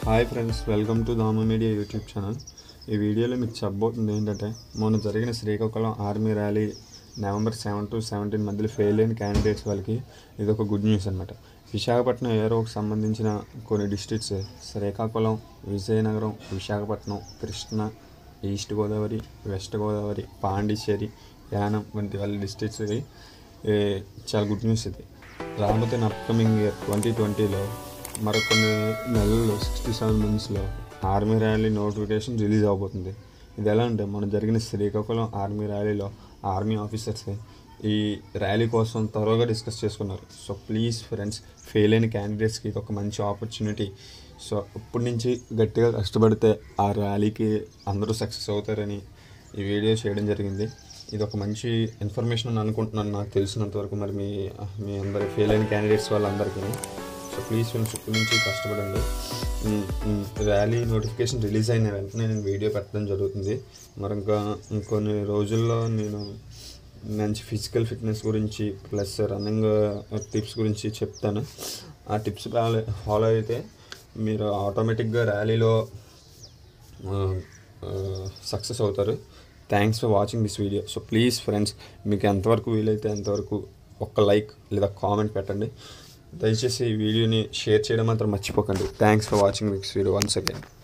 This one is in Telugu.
హాయ్ ఫ్రెండ్స్ వెల్కమ్ టు దామ మీడియా యూట్యూబ్ ఛానల్ ఈ వీడియోలో మీకు చెప్పబోతుంది ఏంటంటే మొన్న జరిగిన Srikakulam army rally November seven to seventeen మధ్యలో ఫెయిల్ అయిన క్యాండిడేట్స్ వాళ్ళకి ఇది ఒక గుడ్ న్యూస్ అనమాట విశాఖపట్నం ఏరోకి సంబంధించిన కొన్ని districts Srikakulam Vizianagaram Visakhapatnam Krishna east Godavari west Godavari Pondicherry Yanam వంటి వాళ్ళ డిస్ట్రిక్ట్స్కి చాలా గుడ్ న్యూస్ ఇది రాబోతున్న అప్కమింగ్ ఇయర్ ట్వంటీ ట్వంటీలో మరికొన్ని నెలల్లో సిక్స్టీ సెవెన్ మంత్స్లో ఆర్మీ ర్యాలీ నోటిఫికేషన్ రిలీజ్ అవబోతుంది ఇది ఎలా అంటే మనం జరిగిన శ్రీకాకుళం ఆర్మీ ర్యాలీలో ఆర్మీ ఆఫీసర్స్ ఈ ర్యాలీ కోసం త్వరగా డిస్కస్ చేసుకున్నారు సో ప్లీజ్ ఫ్రెండ్స్ ఫెయిల్ అయిన క్యాండిడేట్స్కి ఇది ఒక మంచి ఆపర్చునిటీ సో ఇప్పటి నుంచి గట్టిగా కష్టపడితే ఆ ర్యాలీకి అందరూ సక్సెస్ అవుతారని ఈ వీడియో చేయడం జరిగింది ఇది ఒక మంచి ఇన్ఫర్మేషన్ అని అనుకుంటున్నాను నాకు తెలిసినంత వరకు మరి మీ మీ అందరి ఫెయిల్ అయిన క్యాండిడేట్స్ వాళ్ళందరికీ సో ప్లీజ్ ఫ్రెండ్స్ ఇప్పటి నుంచి కష్టపడండి um, um, rally notification release అయిన వెంటనే నేను వీడియో పెట్టడం జరుగుతుంది మరి ఇంకా ఇంకొన్ని రోజుల్లో నేను మంచి ఫిజికల్ ఫిట్నెస్ గురించి ప్లస్ రన్నింగ్ టిప్స్ గురించి చెప్తాను ఆ టిప్స్ ఫాలో అయితే మీరు ఆటోమేటిక్గా ర్యాలీలో సక్సెస్ అవుతారు thanks for watching this video so please friends మీకు ఎంతవరకు వీలైతే అంతవరకు ఒక్క లైక్ లేదా కామెంట్ పెట్టండి దయచేసి ఈ వీడియోని షేర్ చేయడం మాత్రం మర్చిపోకండి thanks for watching this video once again